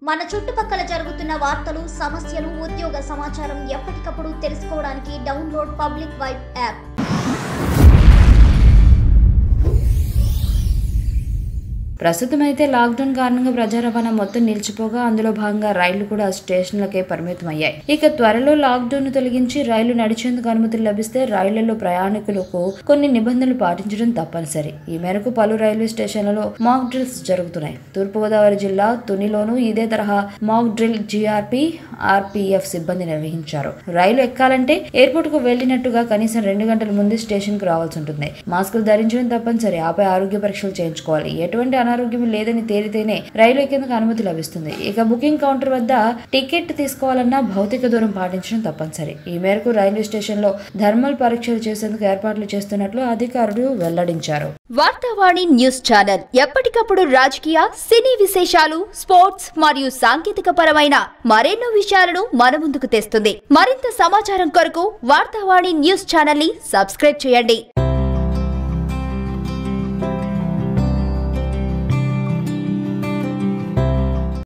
మన చుట్టుపక్కల జరుగుతున్న వార్తలు సమస్యలు ఉద్యోగ సమాచారం ఎప్పటికప్పుడు తెలుసుకోవడానికి డౌన్లోడ్ పబ్లిక్ వైబ్ యాప్ ప్రస్తుతం అయితే లాక్డౌన్ కారణంగా ప్రజా రవాణా మొత్తం నిలిచిపోగా అందులో భాగంగా రైళ్లు కూడా స్టేషన్లకే పరిమితం అయ్యాయి ఇక త్వరలో లాక్డౌన్ ను తొలగించి రైలు నడిచేందుకు అనుమతులు లభిస్తే రైళ్లలో ప్రయాణికులకు కొన్ని నిబంధనలు పాటించడం తప్పనిసరి ఈ మేరకు పలు రైల్వే స్టేషన్లలో మాక్ డ్రిల్స్ జరుగుతున్నాయి తూర్పుగోదావరి జిల్లా తునిలోనూ ఇదే తరహా మాక్ డ్రిల్ జీఆర్పీ ఆర్పీఎఫ్ సిబ్బంది నిర్వహించారు రైలు ఎక్కాలంటే ఎయిర్పోర్ట్ కు వెళ్లినట్టుగా కనీసం రెండు గంటల ముందు స్టేషన్ కు రావాల్సి ఉంటుంది మాస్కులు ధరించడం తప్పనిసరి ఆపై ఆరోగ్య పరీక్షలు చేయించుకోవాలి ఎటువంటి అనారోగ్యం లేదని తేలితేనే రైలు ఎక్కేందుకు అనుమతి లభిస్తుంది ఇక బుకింగ్ కౌంటర్ వద్ద టికెట్ తీసుకోవాలన్నా భౌతిక దూరం పాటించడం తప్పనిసరి ఈ మేరకు రైల్వే స్టేషన్ లో థర్మల్ పరీక్షలు చేసేందుకు ఏర్పాట్లు చేస్తున్నట్లు అధికారులు వెల్లడించారు వార్తావాణి న్యూస్ ఛానల్ ఎప్పటికప్పుడు రాజకీయ సినీ విశేషాలు స్పోర్ట్స్ మరియు సాంకేతిక పరమైన మరెన్నో విషయాలను మన ముందుకు తెస్తుంది మరింత సమాచారం కొరకు వార్తావాణి న్యూస్ ఛానల్ ని సబ్స్క్రైబ్ చేయండి